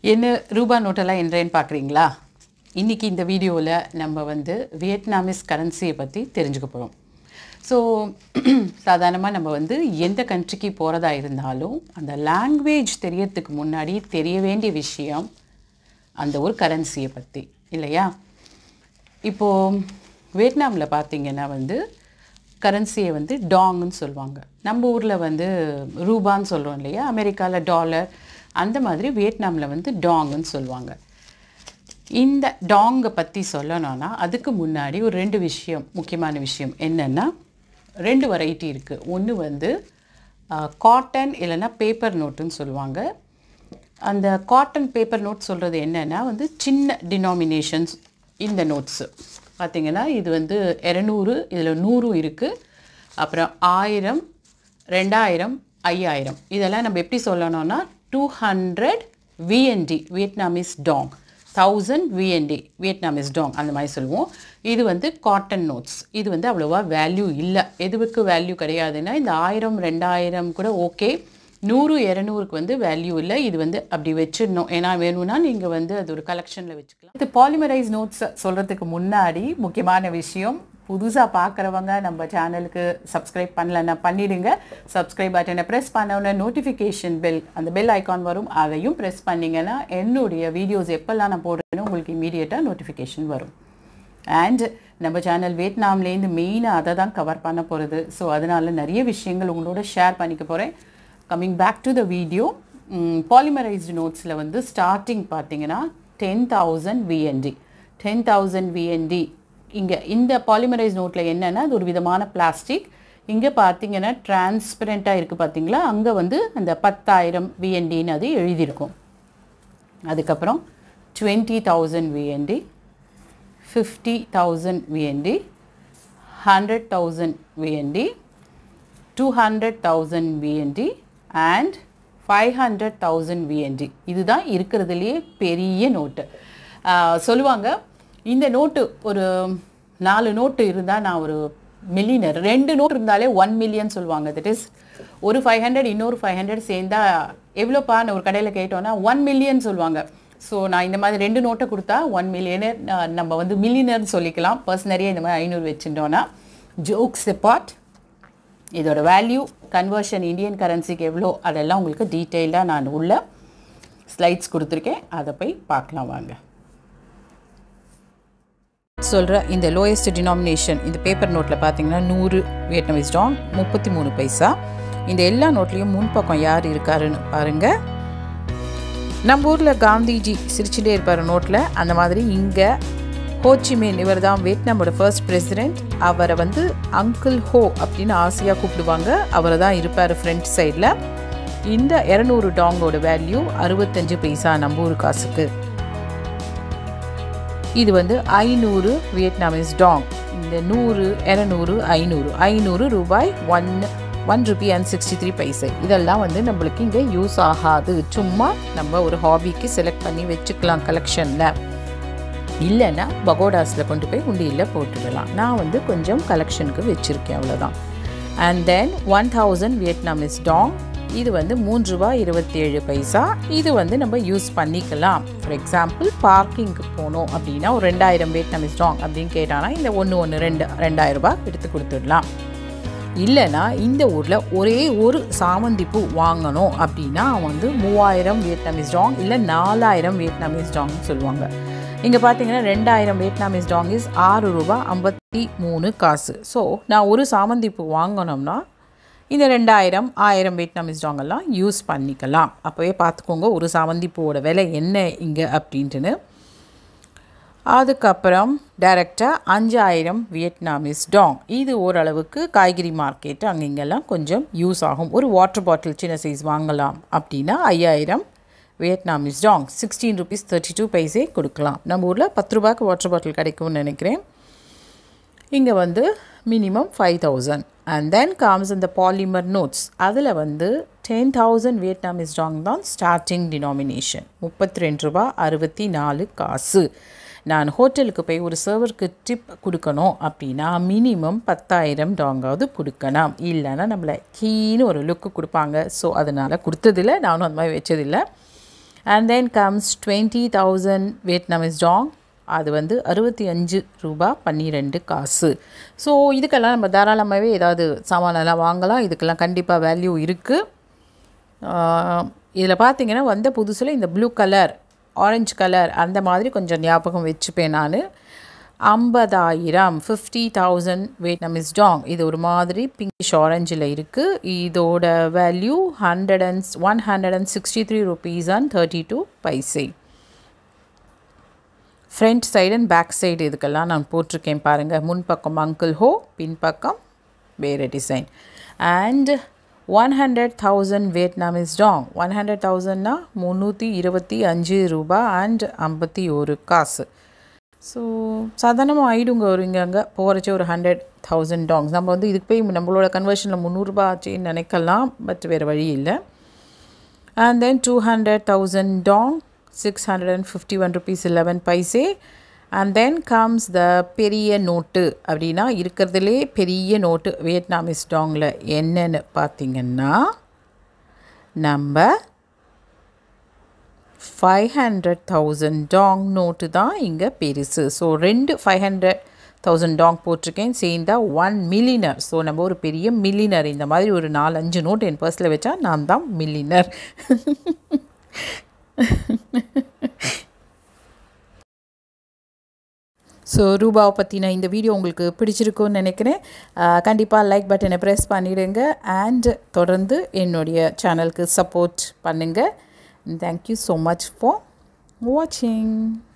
என்ன ரூபா நோட்டெல்லாம் என்றேன்னு பார்க்குறீங்களா இன்றைக்கி இந்த வீடியோவில் நம்ம வந்து வியட்நாமிஸ் கரன்சியை பற்றி தெரிஞ்சுக்க போகிறோம் ஸோ சாதாரணமாக நம்ம வந்து எந்த கண்ட்ரிக்கு போகிறதா இருந்தாலும் அந்த லாங்குவேஜ் தெரியறதுக்கு முன்னாடி தெரிய வேண்டிய விஷயம் அந்த ஒரு கரன்சியை பற்றி இல்லையா இப்போது வியட்நாமில் பார்த்தீங்கன்னா வந்து கரன்சியை வந்து டாங்னு சொல்லுவாங்க நம்ம ஊரில் வந்து ரூபான்னு சொல்கிறோம் இல்லையா அமெரிக்காவில் டாலர் அந்த மாதிரி வியட்நாமில் வந்து டாங்குன்னு சொல்லுவாங்க இந்த டாங்கை பற்றி சொல்லணும்னா அதுக்கு முன்னாடி ஒரு ரெண்டு விஷயம் முக்கியமான விஷயம் என்னென்னா ரெண்டு வெரைட்டி இருக்குது ஒன்று வந்து காட்டன் இல்லைன்னா பேப்பர் நோட்டுன்னு சொல்லுவாங்க அந்த காட்டன் பேப்பர் நோட் சொல்கிறது என்னென்னா வந்து சின்ன டினாமினேஷன்ஸ் இந்த நோட்ஸு பார்த்திங்கன்னா இது வந்து இரநூறு இதில் நூறும் இருக்குது அப்புறம் ஆயிரம் ரெண்டாயிரம் ஐயாயிரம் இதெல்லாம் நம்ம எப்படி சொல்லணும்னா two hundred VND Vietnamese dong thousand VND Vietnamese dong அந்த மாதிரி சொல்லுவோம் இது வந்து காட்டன் நோட்ஸ் இது வந்து அவ்வளோவா வேல்யூ இல்லை எதுவுக்கு வேல்யூ கிடையாதுன்னா இந்த ஆயிரம் ரெண்டாயிரம் கூட ஓகே நூறு இரநூறுக்கு வந்து வேல்யூ இல்லை இது வந்து அப்படி வச்சிடணும் ஏன்னா வேணும்னா நீங்கள் வந்து அது ஒரு கலெக்ஷனில் வச்சுக்கலாம் இது பாலிமரைஸ் நோட்ஸ் சொல்கிறதுக்கு முன்னாடி முக்கியமான விஷயம் புதுசாக பார்க்குறவங்க நம்ம சேனலுக்கு சப்ஸ்கிரைப் பண்ணலன்னா பண்ணிடுங்க சப்ஸ்கிரைப் பட்டனை ப்ரெஸ் பண்ணோன்னே நோட்டிஃபிகேஷன் பெல் அந்த பெல் ஐக்கான் வரும் அதையும் ப்ரெஸ் பண்ணிங்கன்னா என்னுடைய வீடியோஸ் எப்போல்லாம் நான் போடுறேனோ உங்களுக்கு இமீடியட்டாக நோட்டிஃபிகேஷன் வரும் அண்ட் நம்ம சேனல் வியட்நாம்லேருந்து மெயினாக அதை தான் கவர் பண்ண போகிறது ஸோ அதனால் நிறைய விஷயங்கள் உங்களோட ஷேர் பண்ணிக்க போகிறேன் coming back to the video polymerised நோட்ஸில் வந்து ஸ்டார்டிங் பார்த்தீங்கன்னா ten thousand VND ten thousand VND இங்கே இந்த பாலிமரைஸ் நோட்டில் என்னென்னா அது ஒரு விதமான பிளாஸ்டிக் இங்கே பார்த்தீங்கன்னா டிரான்ஸ்பரண்ட்டாக இருக்குது பார்த்தீங்களா அங்கே வந்து அந்த பத்தாயிரம் விஎன்டின்னு அது எழுதியிருக்கும் அதுக்கப்புறம் twenty thousand VND fifty thousand VND hundred thousand VND two hundred thousand VND and five hundred thousand VND இதுதான் இருக்கிறதுலையே பெரிய நோட்டு சொல்லுவாங்க இந்த நோட்டு ஒரு நாலு நோட்டு இருந்தால் நான் ஒரு மில்லியனர் ரெண்டு நோட் இருந்தாலே ஒன் மில்லியன் சொல்லுவாங்க தட் இஸ் ஒரு ஃபைவ் ஹண்ட்ரட் இன்னொரு ஃபைவ் ஹண்ட்ரட் சேர்ந்தா எவ்வளோப்பான்னு ஒரு கடையில் கேட்டோன்னா ஒன் மில்லியன் சொல்லுவாங்க ஸோ நான் இந்த மாதிரி ரெண்டு நோட்டை கொடுத்தா ஒன் மில்லியனர் நம்ம வந்து மில்லியனர்னு சொல்லிக்கலாம் பர்சனரியாக இந்த மாதிரி ஐநூறு வச்சுட்டோன்னா ஜோக்ஸ் பார்ட் இதோட வேல்யூ கன்வர்ஷன் இந்தியன் கரன்சிக்கு எவ்வளோ அதெல்லாம் உங்களுக்கு டீட்டெயிலாக நான் உள்ள ஸ்லைட்ஸ் கொடுத்துருக்கேன் அதை போய் பார்க்கலாம் வாங்க சொல்கிற இந்த லோயஸ்ட் டினாமினேஷன் இந்த பேப்பர் நோட்டில் பார்த்தீங்கன்னா நூறு வியட்நாமிஸ் டாங் முப்பத்தி மூணு பைசா இந்த எல்லா நோட்லேயும் முன்பக்கம் யார் இருக்காருன்னு பாருங்கள் நம்ம ஊரில் காந்திஜி சிரிச்சுட்டே இருப்பார் நோட்டில் அந்த மாதிரி இங்கே ஹோச்சிமின் இவர் தான் வியட்நாமோட ஃபர்ஸ்ட் பிரசிடெண்ட் அவரை வந்து அங்கிள் ஹோ அப்படின்னு ஆசையாக கூப்பிடுவாங்க அவரை தான் இருப்பார் ஃப்ரண்ட் சைடில் இந்த இரநூறு டாங்கோட வேல்யூ அறுபத்தஞ்சு பைசா நம்ம ஊர் காசுக்கு இது வந்து ஐநூறு வியட்நாமிஸ் டாங் இந்த நூறு இரநூறு ஐநூறு ஐநூறு ரூபாய் one one rupee and sixty three paise இதெல்லாம் வந்து நம்மளுக்கு இங்கே யூஸ் ஆகாது சும்மா நம்ம ஒரு ஹாபிக்கு செலக்ட் பண்ணி வச்சுக்கலாம் கலெக்ஷனில் இல்லைன்னா பகோடாஸில் கொண்டு போய் உண்டியில் போட்டுடலாம் நான் வந்து கொஞ்சம் கலெக்ஷனுக்கு வச்சுருக்கேன் அவ்வளோதான் and then one thousand Vietnamese dong இது வந்து மூன்று ரூபா இருபத்தி ஏழு பைசா இது வந்து நம்ம யூஸ் பண்ணிக்கலாம் ஃபார் எக்ஸாம்பிள் பார்க்கிங்க்கு போனோம் அப்படின்னா ஒரு ரெண்டாயிரம் வியட்நாமிஸ் டாங் அப்படின்னு கேட்டானா இந்த ஒன்று ஒன்று ரெண்டு ரெண்டாயிரம் ரூபாய் எடுத்து கொடுத்துடலாம் இல்லைனா இந்த ஊரில் ஒரே ஒரு சாமந்தி பூ வாங்கணும் அப்படின்னா வந்து மூவாயிரம் வியட்நாமிஸ் டாங் இல்லை நாலாயிரம் வியட்நாமிஸ் டாங்னு சொல்லுவாங்க இங்கே பார்த்தீங்கன்னா ரெண்டாயிரம் வியட்நாமிஸ் டாங் இஸ் ஆறு ரூபா ஐம்பத்தி மூணு காசு ஸோ நான் ஒரு சாமந்தி பூ வாங்கணும்னா இந்த ரெண்டாயிரம் ஆயிரம் வியட்நாமிஸ் டாங்கெல்லாம் யூஸ் பண்ணிக்கலாம் அப்போவே பார்த்துக்கோங்க ஒரு சாமந்தி பூவோட விலை என்ன இங்கே அப்படின்ட்டுன்னு அதுக்கப்புறம் டைரெக்டாக அஞ்சாயிரம் வியட்நாமிஸ் டாங் இது ஓரளவுக்கு காய்கறி மார்க்கெட்டு அங்கே இங்கெல்லாம் கொஞ்சம் யூஸ் ஆகும் ஒரு வாட்டர் பாட்டில் சின்ன சைஸ் வாங்கலாம் அப்படின்னா ஐயாயிரம் Vietnamese dong sixteen rupees thirty two paise கொடுக்கலாம் நம்ம ஊரில் பத்து ரூபாய்க்கு வாட்டர் பாட்டில் கிடைக்கும்னு நினைக்கிறேன் இங்கே வந்து minimum five thousand and then comes இந்த பாலிமர் நோட்ஸ் அதில் வந்து டென் தௌசண்ட் வியட்நாமிஸ் டாங் தான் ஸ்டார்டிங் டினாமினேஷன் முப்பத்தி ரெண்டு ரூபா அறுபத்தி நாலு காசு நான் ஹோட்டலுக்கு போய் ஒரு சர்வருக்கு டிப் கொடுக்கணும் அப்படின்னா மினிமம் பத்தாயிரம் டாங்காவது கொடுக்கணும் இல்லைன்னா நம்மளை கீன்னு ஒரு லுக்கு கொடுப்பாங்க ஸோ அதனால் கொடுத்ததில்ல நானும் அந்த மாதிரி வச்சதில்லை and then comes twenty thousand Vietnamese dong அது வந்து அறுபத்தி அஞ்சு ரூபா பன்னிரெண்டு காசு ஸோ இதுக்கெல்லாம் நம்ம தாராளமாகவே ஏதாவது சாமானெல்லாம் வாங்கலாம் இதுக்கெல்லாம் கண்டிப்பாக வேல்யூ இருக்குது இதில் பார்த்தீங்கன்னா வந்த புதுசில் இந்த ப்ளூ கலர் ஆரஞ்சு கலர் அந்த மாதிரி கொஞ்சம் ஞாபகம் வச்சுப்பேன் நான் ஐம்பதாயிரம் ஃபிஃப்டி தௌசண்ட் வியட்நாமிஸ் டாங் இது ஒரு மாதிரி பிங்கிஷ் ஆரஞ்சில் இருக்குது இதோட value hundred and one hundred and sixty three rupees and thirty two paise front side and back side இதுக்கெல்லாம் நான் போட்டிருக்கேன் பாருங்கள் முன்பக்கம் அங்கிள் ஹோ பின்பக்கம் வேறு design and one hundred thousand Vietnamese dong one hundred தௌசண்ட்னா முந்நூற்றி இருபத்தி அஞ்சு ரூபா அண்ட் ஐம்பத்தி ஒரு காசு ஸோ சாதாரணமாக ஆயிடுங்க ஒரு இங்கே அங்கே போகிறச்சே ஒரு ஹண்ட்ரட் தௌசண்ட் டாங்ஸ் நம்ம வந்து இதுக்கு போய் நம்மளோட கன்வர்ஷனில் முந்நூறுரூபா ஆச்சுன்னு நினைக்கலாம் பட் வேறு வழி இல்லை and then two hundred thousand dong six hundred and fifty one rupees eleven paise and then comes the பெரிய நோட்டு அப்படின்னா இருக்கிறதுலே பெரிய நோட்டு வியட்நாமிஸ் டாங்கில் என்னன்னு பார்த்தீங்கன்னா நம்ம five hundred thousand dong note தான் இங்கே பெருசு ஸோ ரெண்டு ஃபைவ் ஹண்ட்ரட் தௌசண்ட் டாங் போட்டிருக்கேன் சேர்ந்தா ஒன் மில்லினர் ஸோ நம்ம ஒரு பெரிய மில்லினர் இந்த மாதிரி ஒரு நாலு அஞ்சு நோட் என் பர்ஸில் வச்சா நான் தான் மில்லினர் ஸோ ரூபாவை பற்றின இந்த வீடியோ உங்களுக்கு பிடிச்சிருக்குன்னு நினைக்கிறேன் கண்டிப்பாக லைக் பட்டனை ப்ரெஸ் பண்ணிவிடுங்க அண்ட் தொடர்ந்து என்னுடைய சேனலுக்கு சப்போர்ட் பண்ணுங்கள் தேங்க்யூ ஸோ மச் ஃபார் வாட்சிங்